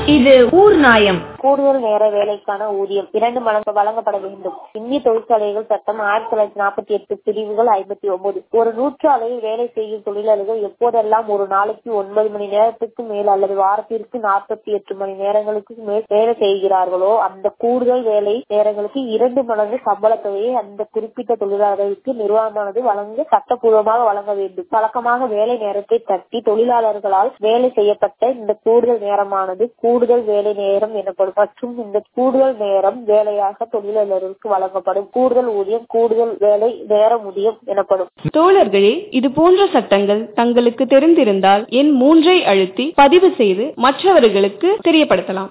இது ஊர் நாயம் கூடுதல் நேர வேலைக்கான ஊதியம் இரண்டு மடங்கு வழங்கப்பட வேண்டும் இந்திய தொழிற்சாலைகள் சட்டம் ஆயிரத்தி தொள்ளாயிரத்தி நாற்பத்தி எட்டு பிரிவுகள் ஐம்பத்தி ஒன்பது ஒரு நூற்றாலையில் வேலை செய்யும் தொழிலாளர்கள் எப்போதெல்லாம் ஒரு நாளைக்கு ஒன்பது மணி நேரத்துக்கு மேல் அல்லது வாரத்திற்கு நாற்பத்தி எட்டு மணி நேரங்களுக்கு மேல் வேலை செய்கிறார்களோ அந்த கூடுதல் வேலை நேரங்களுக்கு இரண்டு மடங்கு சம்பள தொகையை அந்த குறிப்பிட்ட தொழிலாளர்களுக்கு நிர்வாகமானது வழங்க சட்டப்பூர்வமாக வழங்க வேண்டும் வழக்கமாக வேலை நேரத்தை தட்டி தொழிலாளர்களால் வேலை செய்யப்பட்ட இந்த கூடுதல் நேரமானது கூடுதல் வேலை நேரம் எனப்படும் மற்றும் இந்த கூடுதல் நேரம் வேலையாக தொழிலாளர்களுக்கு வழங்கப்படும் கூடுதல் ஊதியம் கூடுதல் வேலை நேர ஊதியம் எனப்படும் தோழர்களே இது போன்ற சட்டங்கள் தங்களுக்கு தெரிந்திருந்தால் எண் மூன்றை அழுத்தி பதிவு செய்து மற்றவர்களுக்கு தெரியப்படுத்தலாம்